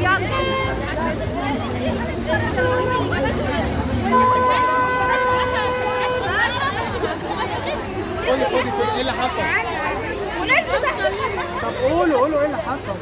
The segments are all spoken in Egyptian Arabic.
قولي قولي قولي ايه اللي حصل؟ طب قولوا قولوا ايه اللي حصل؟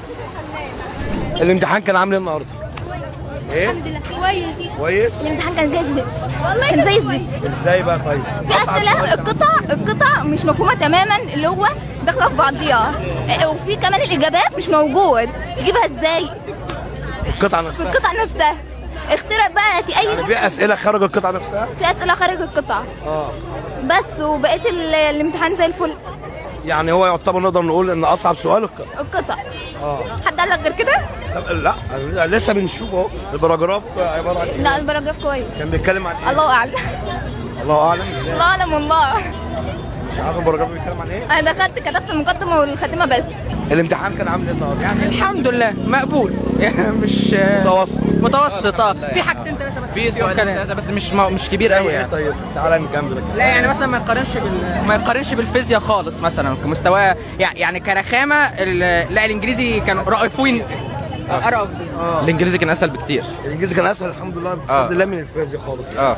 الامتحان كان عامل ايه النهارده؟ ايه؟ الحمد لله كويس كويس؟ الامتحان كان زي الزفت والله كان زي الزفت ازاي بقى طيب؟ في اسئله القطع القطع مش مفهومه تماما اللي هو داخله في بعضيها إيه، وفي كمان الاجابات مش موجود تجيبها ازاي القطعه في نفسها القطع نفسها اخترع بقى يعني اي في اسئله خارج القطعه نفسها؟ في اسئله خارج القطع اه بس وبقيت ال- الامتحان زي الفل يعني هو يعتبر نقدر نقول ان اصعب سؤال القطعه القطع اه حد قال لك غير كده؟ طب لا لسه بنشوف اهو البراجراف عباره عن ايه؟ لا الباراجراف كويس كان بيتكلم عن ايه؟ الله اعلم الله اعلم ازاي؟ الله اعلم والله مش عارف البراجراف بيتكلم عن ايه؟ انا دخلت كتبت المقدمه والخاتمه بس الامتحان كان عامل ايه النهارده؟ يعني الحمد لله مقبول يعني مش متوسط متوسط اه في حاجتين ثلاثه بس في سؤال كلام. ثلاثة بس مش مش كبير قوي ايه يعني طيب تعالى نكمل كده لا يعني مثلا ما يقارنش بال ما يقارنش بالفيزياء خالص مثلا كمستوى يعني يعني كرخامه ال- لا الانجليزي كانوا رائفين ارقف اه الانجليزي كان اسهل بكتير الانجليزي كان اسهل الحمد لله آه. بفضل الله من الفيزياء خالص اه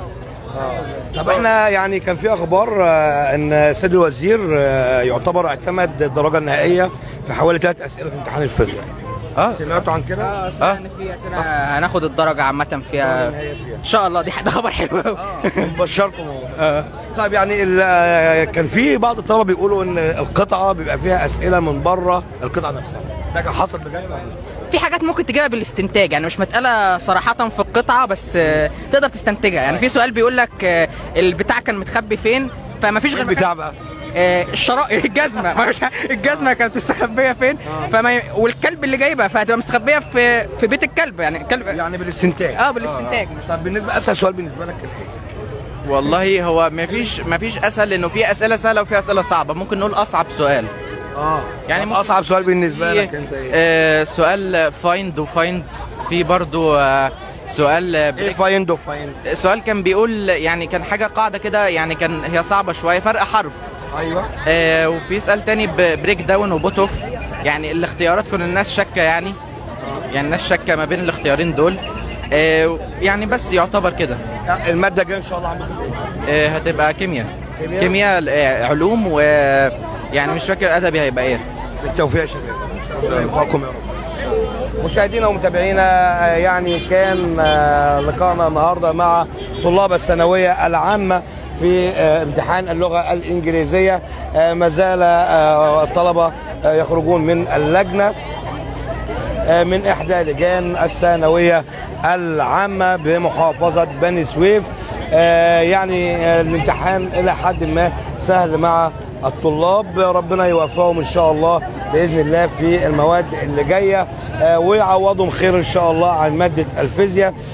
طب احنا يعني كان في اخبار آه، ان السيد الوزير آه، يعتبر اعتمد الدرجه النهائيه في حوالي ثلاث اسئله في امتحان الفيزياء اه سمعتوا عن كده؟ اه سمعنا ان في اسئله هناخد الدرجه عامه فيها النهائية فيها. ان شاء الله دي ده خبر حلو قوي بشركم طيب يعني ال- كان في بعض الطلبه بيقولوا ان القطعه بيبقى فيها اسئله من بره القطعه نفسها ده كان حصل بجد ولا إيه؟ في حاجات ممكن تجيبها بالاستنتاج يعني مش مساله صراحه في القطعه بس آه، تقدر تستنتجها يعني في سؤال بيقول لك آه، البتاع كان متخبي فين فما فيش ايه غير البتاع بقى؟ آه، الشرائط الجزمه ما مش الجزمه كانت مستخبيه فين فما ي- والكلب اللي جايبها فهتبقى مستخبيه في في بيت الكلب يعني الكلب يعني بالاستنتاج اه بالاستنتاج طب بالنسبه اسهل سؤال بالنسبه لك كان ايه؟ والله هو ما فيش ما فيش اسهل لانه في اسئله سهله وفي اسئله صعبه ممكن نقول اصعب سؤال اه يعني يعني ممكن- اصعب سؤال بالنسبه في لك انت ايه؟ آه سؤال فايند وفايندز في برضو آه سؤال آه، ايه بريك فايند وفايند؟ سؤال كان بيقول يعني كان حاجه قاعده كده يعني كان هي صعبه شويه فرق حرف ايوه آه وفي سؤال تاني بريك داون وبوت اوف يعني الاختيارات كل الناس شاكه يعني يعني الناس شاكه ما بين الاختيارين دول آه يعني بس يعتبر كده الماده الجايه ان شاء الله عندكم ايه؟ آه هتبقى كيمياء كيمياء؟ كيمياء آه علوم و يعني مش فاكر ادبي هيبقى ايه بالتوفيق يا شباب ربنا يوفقكم يا رب مشاهدينا ومتابعينا آه، يعني كان آه، لقاءنا النهارده مع طلاب الثانويه العامه في آه، امتحان اللغه الانجليزيه آه، ما زال آه، الطلبه آه، يخرجون من اللجنه آه، من احدى لجان الثانويه العامه بمحافظه بني سويف آه، يعني آه، الامتحان الى حد ما سهل مع الطلاب ربنا يوفقهم ان شاء الله باذن الله في المواد اللي جايه آه، ويعوضهم خير ان شاء الله عن ماده الفيزياء